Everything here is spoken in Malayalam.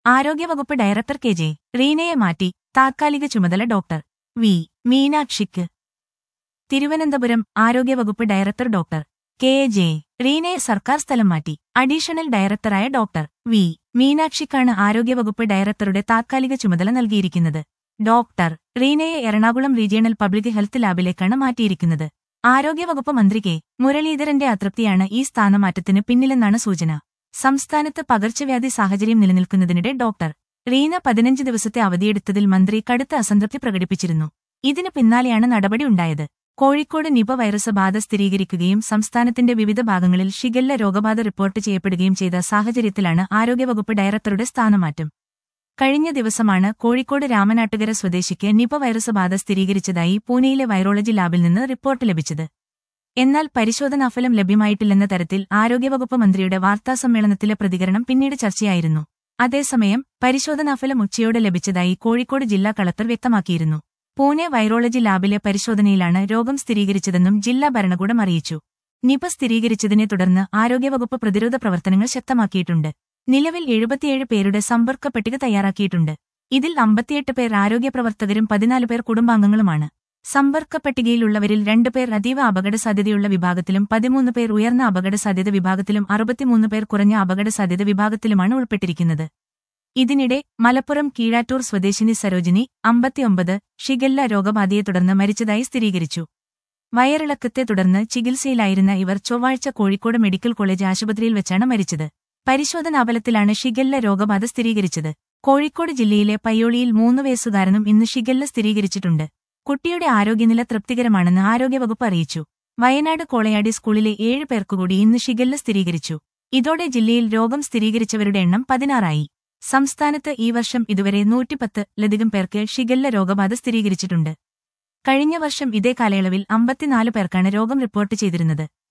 ആരോഗ്യവകുപ്പ് ഡയറക്ടർ കെ ജെ റീനയെ മാറ്റി താത്കാലിക ചുമതല ഡോക്ടർ വി മീനാക്ഷിക്ക് തിരുവനന്തപുരം ആരോഗ്യവകുപ്പ് ഡയറക്ടർ ഡോക്ടർ കെ ജെ റീനയെ സർക്കാർ സ്ഥലം മാറ്റി അഡീഷണൽ ഡയറക്ടറായ ഡോക്ടർ വി മീനാക്ഷിക്കാണ് ആരോഗ്യവകുപ്പ് ഡയറക്ടറുടെ താത്കാലിക ചുമതല നൽകിയിരിക്കുന്നത് ഡോക്ടർ റീനയെ എറണാകുളം റീജിയണൽ പബ്ലിക് ഹെൽത്ത് ലാബിലേക്കാണ് മാറ്റിയിരിക്കുന്നത് ആരോഗ്യവകുപ്പ് മന്ത്രി കെ മുരളീധരന്റെ അതൃപ്തിയാണ് ഈ സ്ഥാനമാറ്റത്തിന് പിന്നിലെന്നാണ് സൂചന സംസ്ഥാനത്ത് പകർച്ചവ്യാധി സാഹചര്യം നിലനിൽക്കുന്നതിനിടെ ഡോക്ടർ റീന പതിനഞ്ച് ദിവസത്തെ അവധിയെടുത്തതിൽ മന്ത്രി കടുത്ത അസംതൃപ്തി പ്രകടിപ്പിച്ചിരുന്നു ഇതിനു പിന്നാലെയാണ് നടപടി ഉണ്ടായത് കോഴിക്കോട് നിപ വൈറസ് ബാധ സ്ഥിരീകരിക്കുകയും സംസ്ഥാനത്തിന്റെ വിവിധ ഭാഗങ്ങളിൽ ഷിഗല്ല രോഗബാധ റിപ്പോർട്ട് ചെയ്യപ്പെടുകയും ചെയ്ത സാഹചര്യത്തിലാണ് ആരോഗ്യവകുപ്പ് ഡയറക്ടറുടെ സ്ഥാനമാറ്റം കഴിഞ്ഞ ദിവസമാണ് കോഴിക്കോട് രാമനാട്ടുകര സ്വദേശിക്ക് നിപ വൈറസ് ബാധ സ്ഥിരീകരിച്ചതായി പൂനെയിലെ വൈറോളജി ലാബിൽ നിന്ന് റിപ്പോർട്ട് ലഭിച്ചത് എന്നാൽ പരിശോധനാഫലം ലഭ്യമായിട്ടില്ലെന്ന തരത്തിൽ ആരോഗ്യവകുപ്പ് മന്ത്രിയുടെ വാർത്താസമ്മേളനത്തിലെ പ്രതികരണം പിന്നീട് ചർച്ചയായിരുന്നു അതേസമയം പരിശോധനാഫലം ഉച്ചയോടെ ലഭിച്ചതായി കോഴിക്കോട് ജില്ലാ കളക്ടർ വ്യക്തമാക്കിയിരുന്നു പൂനെ വൈറോളജി ലാബിലെ പരിശോധനയിലാണ് രോഗം സ്ഥിരീകരിച്ചതെന്നും ജില്ലാ ഭരണകൂടം അറിയിച്ചു നിപ സ്ഥിരീകരിച്ചതിനെ തുടർന്ന് ആരോഗ്യവകുപ്പ് പ്രതിരോധ പ്രവർത്തനങ്ങൾ ശക്തമാക്കിയിട്ടുണ്ട് നിലവിൽ എഴുപത്തിയേഴ് പേരുടെ സമ്പർക്ക പട്ടിക തയ്യാറാക്കിയിട്ടുണ്ട് ഇതിൽ അമ്പത്തിയെട്ട് പേർ ആരോഗ്യപ്രവർത്തകരും പതിനാല് പേർ കുടുംബാംഗങ്ങളുമാണ് സമ്പർക്ക പട്ടികയിലുള്ളവരിൽ രണ്ടുപേർ അതീവ അപകടസാധ്യതയുള്ള വിഭാഗത്തിലും പതിമൂന്ന് പേർ ഉയർന്ന അപകടസാധ്യത വിഭാഗത്തിലും അറുപത്തിമൂന്ന് പേർ കുറഞ്ഞ അപകടസാധ്യത വിഭാഗത്തിലുമാണ് ഉൾപ്പെട്ടിരിക്കുന്നത് ഇതിനിടെ മലപ്പുറം കീഴാറ്റൂർ സ്വദേശിനി സരോജിനി അമ്പത്തിയൊമ്പത് ഷിഗല്ല രോഗബാധയെ തുടർന്ന് മരിച്ചതായി സ്ഥിരീകരിച്ചു വയറിളക്കത്തെ തുടർന്ന് ചികിത്സയിലായിരുന്ന ഇവർ ചൊവ്വാഴ്ച കോഴിക്കോട് മെഡിക്കൽ കോളേജ് ആശുപത്രിയിൽ വെച്ചാണ് മരിച്ചത് പരിശോധനാഫലത്തിലാണ് ഷിഗല്ല രോഗബാധ സ്ഥിരീകരിച്ചത് കോഴിക്കോട് ജില്ലയിലെ പയ്യോളിയിൽ മൂന്ന് വയസ്സുകാരനും ഇന്ന് ഷിഗല്ല സ്ഥിരീകരിച്ചിട്ടുണ്ട് കുട്ടിയുടെ ആരോഗ്യനില തൃപ്തികരമാണെന്ന് ആരോഗ്യവകുപ്പ് അറിയിച്ചു വയനാട് കോളയാടി സ്കൂളിലെ ഏഴ് പേർക്കുകൂടി ഇന്ന് ഷിഗല്ല സ്ഥിരീകരിച്ചു ഇതോടെ ജില്ലയിൽ രോഗം സ്ഥിരീകരിച്ചവരുടെ എണ്ണം പതിനാറായി സംസ്ഥാനത്ത് ഈ വർഷം ഇതുവരെ നൂറ്റിപ്പത്ത് ലധികം പേർക്ക് ഷിഗല്ല രോഗബാധ സ്ഥിരീകരിച്ചിട്ടുണ്ട് കഴിഞ്ഞ വർഷം ഇതേ കാലയളവിൽ അമ്പത്തിനാല് പേർക്കാണ് രോഗം റിപ്പോർട്ട് ചെയ്തിരുന്നത്